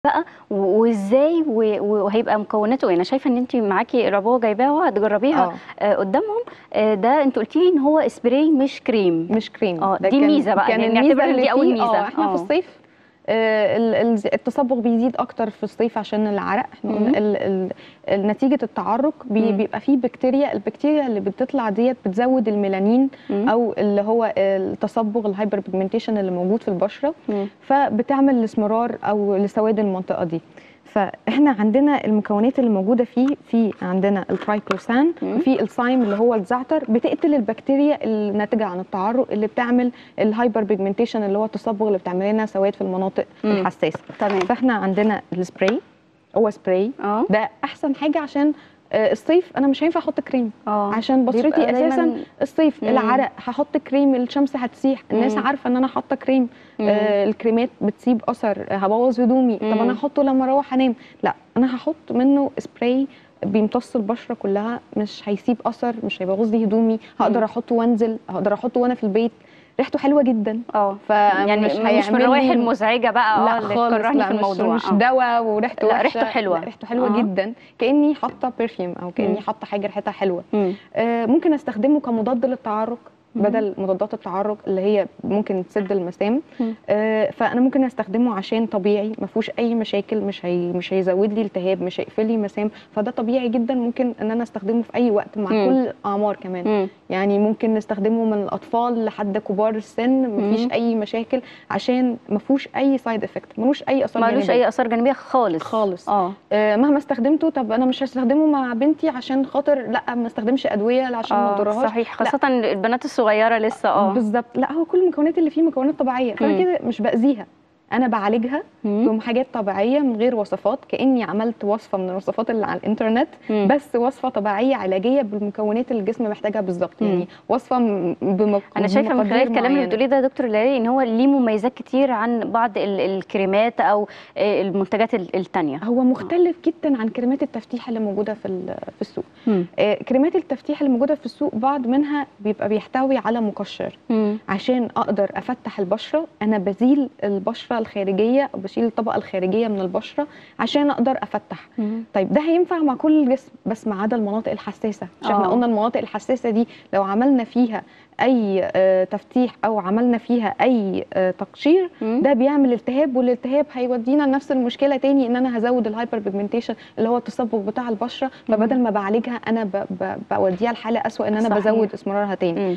بقى و- وازاي و- وهيبقى مكوناته ايه انا شايفه ان انت معاكي العبوه جايباها وهتجربيها اه آه، قدامهم آه، ده انت قلتي لي ان هو سبراي مش كريم مش كريم اه ده دي كان- ميزة بقى، كان يعني الميزه نعتبر إن اللي دي أول فيه- ميزة. اه احنا اه. في الصيف آه، ال- ال- التصبغ بيزيد اكتر في الصيف عشان العرق احنا مم. قلنا ال- ال- ال- نتيجه التعرق بي مم. بيبقى فيه بكتيريا البكتيريا اللي بتطلع ديت بتزود الميلانين مم. او اللي هو التصبغ الهايبر بيجمنتيشن اللي موجود في البشره مم. فبتعمل الاسمرار او لسواد المنطقه دي فاحنا عندنا المكونات اللي موجوده فيه في عندنا الترايكلوسان مم. وفي السايم اللي هو الزعتر بتقتل البكتيريا الناتجه عن التعرق اللي بتعمل الهايبر بيجمنتيشن اللي هو التصبغ اللي بتعمل لنا سواد في المناطق مم. الحساسه تمام فاحنا عندنا السبراي هو سبراي اه ده احسن حاجه عشان آه، الصيف انا مش هينفع احط كريم اه عشان بشرتي بيبقى دايماً- اساسا الصيف مم. العرق هحط كريم الشمس هتسيح الناس مم. عارفه ان انا حاطه كريم مم. آه الكريمات بتسيب اثر آه، هبوظ هدومي طب مم. انا احطه لما اروح انام لا انا هحط منه سبراي بيمتص البشره كلها مش هيسيب اثر مش هيبوظ لي هدومي هقدر احطه وانزل هقدر احطه وانا في البيت ريحته حلوه جدا اه فمش يعني مش, مش من هيعمل الروائح لي- المزعجه بقى اه لا اللي خالص تكرهني لا في الموضوع مش, آه. مش دواء وريحته لا، وحشة. ريحته حلوة. لا ريحته حلوه آه. جدا كاني حاطه برفيوم او مم. كاني حاطه حاجه ريحتها حلوه مم. آه، ممكن استخدمه كمضاد للتعرق مم. بدل مضادات التعرق اللي هي ممكن تسد المسام مم. آه، فانا ممكن استخدمه عشان طبيعي ما فيهوش اي مشاكل مش هي مش هيزود لي التهاب مش هيقفل لي مسام فده طبيعي جدا ممكن ان انا استخدمه في اي وقت مع مم. كل الاعمار كمان مم. يعني ممكن نستخدمه من الاطفال لحد كبار السن مفيش مم. اي مشاكل عشان ما فيهوش اي سايد افكت ملوش اي اثار مالوش جانبية. اي اثار جانبيه خالص خالص. اه آه، مهما استخدمته طب انا مش هستخدمه مع بنتي عشان خاطر لا ما استخدمش ادويه عشان ما اه اضرهاش صحيح خاصه البنات الصغيره لسه اه بالظبط لا هو كل المكونات اللي فيه مكونات طبيعيه مم. فانا كده مش باذيها انا بعالجها مم. بحاجات طبيعيه من غير وصفات كاني عملت وصفه من الوصفات اللي على الانترنت مم. بس وصفه طبيعيه علاجيه بالمكونات اللي الجسم محتاجها بالظبط مم. يعني وصفه م- بمك... انا شايفه من خلال بمقادير الكلام اللي معينة. بتقوليه ده يا دكتور ليالي ان هو ليه مميزات كتير عن بعض ال- الكريمات او آه، المنتجات ال- التانية هو مختلف جدا عن كريمات التفتيح اللي موجوده في ال- في السوق مم. آه، كريمات التفتيح اللي موجوده في السوق بعض منها بيبقى بيحتوي على مقشر مم. عشان اقدر افتح البشره انا بزيل البشره الخارجيه او بشيل الطبقه الخارجيه من البشره عشان اقدر افتح مم. طيب ده هينفع مع كل الجسم بس ما عدا المناطق الحساسه مش احنا آه. قلنا المناطق الحساسه دي لو عملنا فيها اي آه، تفتيح او عملنا فيها اي آه، تقشير مم. ده بيعمل التهاب والالتهاب هيودينا لنفس المشكله تاني ان انا هزود الهايبر بيجمنتيشن اللي هو التصبغ بتاع البشره فبدل ما بعالجها انا ب- ب- بوديها لحاله اسوء ان انا صحيح. بزود اسمرارها تاني مم.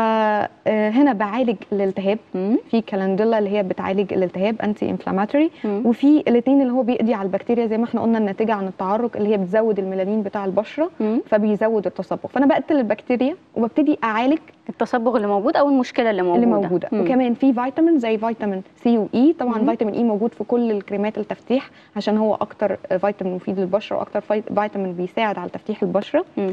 فهنا بعالج الالتهاب مم. في كالندولا اللي هي بتعالج الالتهاب انتي انفلاماتوري مم. وفي الاثنين اللي هو بيقضي على البكتيريا زي ما احنا قلنا الناتجه عن التعرق اللي هي بتزود الميلانين بتاع البشره مم. فبيزود التصبغ فانا بقتل البكتيريا وببتدي اعالج التصبغ اللي موجود او المشكله اللي موجوده اللي موجوده مم. وكمان في فيتامين زي فيتامين سي واي طبعا مم. فيتامين اي موجود في كل الكريمات التفتيح عشان هو اكتر فيتامين مفيد للبشره واكتر فيت- فيتامين بيساعد على تفتيح البشره مم.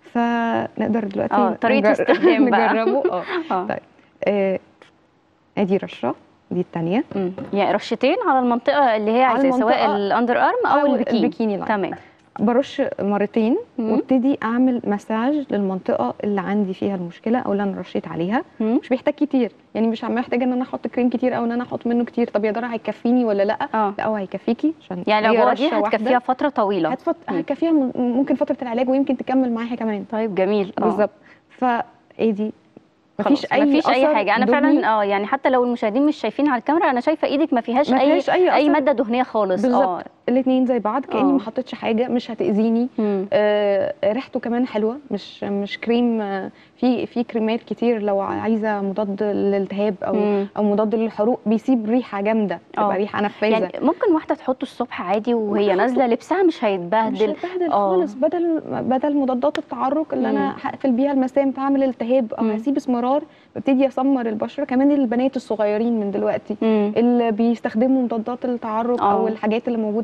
فنقدر دلوقتي اه طريقه نجر- استخدام بقى نجربه اه اه طيب آه، ادي رشه دي الثانيه مم. يعني رشتين على المنطقه اللي هي على عايزاه سواء المنطقة الاندر ارم او, أو البكين البكيني لاين. تمام برش مرتين مم. وابتدي اعمل مساج للمنطقه اللي عندي فيها المشكله او اللي انا رشيت عليها مم. مش بيحتاج كتير يعني مش محتاج ان انا احط كريم كتير او ان انا احط منه كتير طب يا ترى هيكفيني ولا لا اه لا هو هيكفيكي عشان يعني هي العبوه دي رشة واحدة. هتكفيها فتره طويله هتفت... مم. هتكفيها م- ممكن فتره العلاج ويمكن تكمل معاها كمان طيب جميل اه بالظبط فايه دي مفيش خلاص، اي مفيش اي أثر حاجه انا دهني، فعلا اه يعني حتى لو المشاهدين مش شايفين على الكاميرا انا شايفه ايدك ما فيهاش ما اي فيهاش اي اي أثر. ماده دهنيه خالص اه بالظبط الاثنين زي بعض كاني آه. ما حطيتش حاجه مش هتاذيني مم. آه، ريحته كمان حلوه مش مش كريم آه، في في كريمات كتير لو عايزه مضاد للالتهاب او مم. او مضاد للحروق بيسيب ريحه جامده آه. تبقى ريحه نفاذه يعني ممكن واحده تحطه الصبح عادي وهي ممكن نازله لبسها مش مش هيتبهدل هتبهدل آه. خالص بدل بدل مضادات التعرق اللي انا مم. هقفل بيها المسام فاعمل التهاب او مم. هسيب اسمرار ببتدي اسمر البشره كمان البنات الصغيرين من دلوقتي مم. اللي بيستخدموا مضادات التعرق آه. او الحاجات اللي موجوده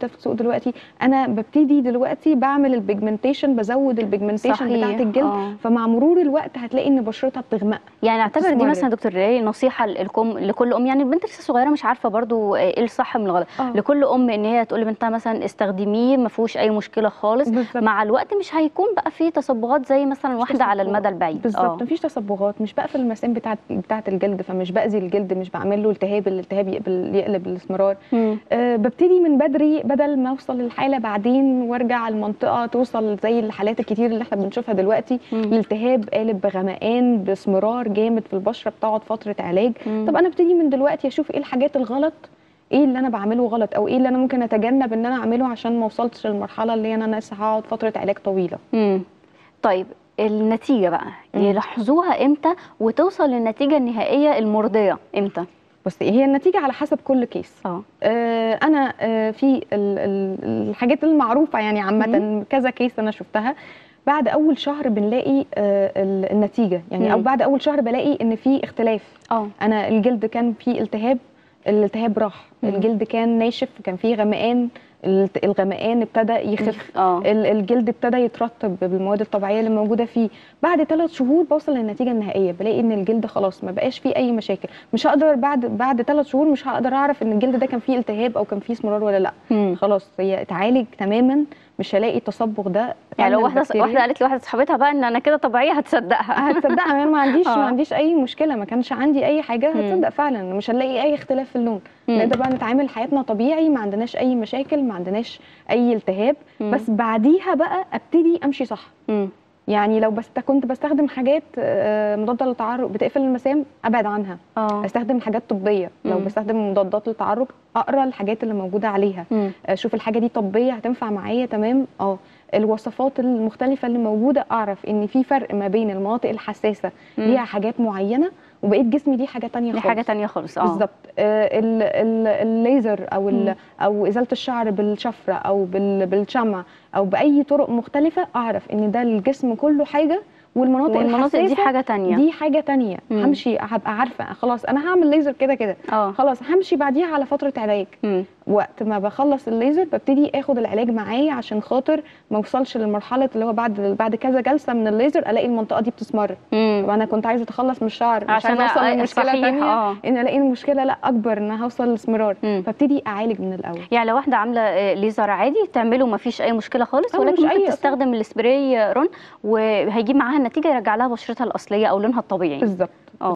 في السوق دلوقتي انا ببتدي دلوقتي بعمل البيجمنتيشن بزود البيجمنتيشن صحيح. بتاعت الجلد آه. فمع مرور الوقت هتلاقي ان بشرتها بتغمق يعني اعتبر دي تستمر. مثلا يا دكتور ري نصيحه لكم لكل ام يعني البنت لسه صغيره مش عارفه برضو ايه الصح من الغلط آه. لكل ام ان هي تقول لبنتها مثلا استخدميه ما فيهوش اي مشكله خالص بالظبط. مع الوقت مش هيكون بقى فيه تصبغات زي مثلا واحده على تصبغات. المدى البعيد بالظبط مفيش تصبغات مش بقفل المسام بتاعت بتاعت الجلد فمش باذي الجلد مش بعمل له التهاب الالتهاب يقبل يقلب الاسمرار مم. أه ببتدي من بدري بدل ما اوصل للحاله بعدين وارجع المنطقه توصل زي الحالات الكتير اللي احنا بنشوفها دلوقتي مم. الالتهاب قالب بغمقان باسمرار جامد في البشره بتقعد فتره علاج مم. طب انا ابتدي من دلوقتي اشوف ايه الحاجات الغلط ايه اللي انا بعمله غلط او ايه اللي انا ممكن اتجنب ان انا اعمله عشان ما اوصلش للمرحله اللي انا لسه هقعد فتره علاج طويله مم. طيب النتيجه بقى مم. يلاحظوها امتى وتوصل للنتيجه النهائيه المرضيه امتى بصي هي النتيجه على حسب كل كيس اه آه، انا آه، في ال- ال- الحاجات المعروفه يعني عامه كذا كيس انا شفتها بعد اول شهر بنلاقي آه، ال- النتيجه يعني او مم. بعد اول شهر بلاقي ان في اختلاف اه انا الجلد كان فيه التهاب الالتهاب راح مم. الجلد كان ناشف كان فيه غمقان الت- الغمقان ابتدى يخف اه ال- الجلد ابتدى يترطب بالمواد الطبيعيه اللي موجوده فيه بعد ثلاث شهور بوصل للنتيجه النهائيه بلاقي ان الجلد خلاص ما بقاش فيه اي مشاكل مش هقدر بعد بعد ثلاث شهور مش هقدر اعرف ان الجلد ده كان فيه التهاب او كان فيه اسمرار ولا لا مم. خلاص هي اتعالج تماما مش هلاقي التصبغ ده يعني لو فعلاً واحده البكتيريا- واحده قالت لواحده صاحبتها بقى ان انا كده طبيعيه هتصدقها هتصدقها انا ما عنديش آه. ما عنديش اي مشكله ما كانش عندي اي حاجه مم. هتصدق فعلا مش هنلاقي اي اختلاف في اللون مم. نقدر بقى نتعامل حياتنا طبيعي ما عندناش اي مشاكل ما عندناش اي التهاب مم. بس بعديها بقى ابتدي امشي صح مم. يعني لو بس كنت بستخدم حاجات آه، مضاده للتعرق بتقفل المسام ابعد عنها اه استخدم حاجات طبيه لو مم. بستخدم مضادات للتعرق اقرا الحاجات اللي موجوده عليها مم. اشوف الحاجه دي طبيه هتنفع معايا تمام اه الوصفات المختلفه اللي موجوده اعرف ان في فرق ما بين المناطق الحساسه مم. ليها حاجات معينه وبقيه جسمي دي حاجه تانية دي خالص حاجه تانية خالص اه بالظبط آه، ال- ال- الليزر او ال- مم. او ازاله الشعر بالشفره او بال- بالشمع او باي طرق مختلفه اعرف ان ده الجسم كله حاجه والمناطق, والمناطق دي الحساسة حاجه تانية دي حاجه تانية مم. همشي هبقى عارفه خلاص انا هعمل ليزر كده كده اه خلاص همشي بعديها على فتره علاج مم. وقت ما بخلص الليزر ببتدي اخد العلاج معايا عشان خاطر ما اوصلش للمرحله اللي هو بعد بعد كذا جلسه من الليزر الاقي المنطقه دي بتسمر مم. طب انا كنت عايزه اتخلص من الشعر مش عشان عايزه اوصل أ- لمشكله صحيح، تانية آه. ان الاقي المشكله لا اكبر ان أنا هوصل لاسمرار مم. فابتدي اعالج من الاول يعني لو واحده عامله آه، ليزر عادي تعمله ما فيش اي مشكله خالص آه، ولكن مش أي ممكن أصلاً. تستخدم السبراي رون وهيجيب معاها النتيجه يرجع لها بشرتها الاصليه او لونها الطبيعي بالظبط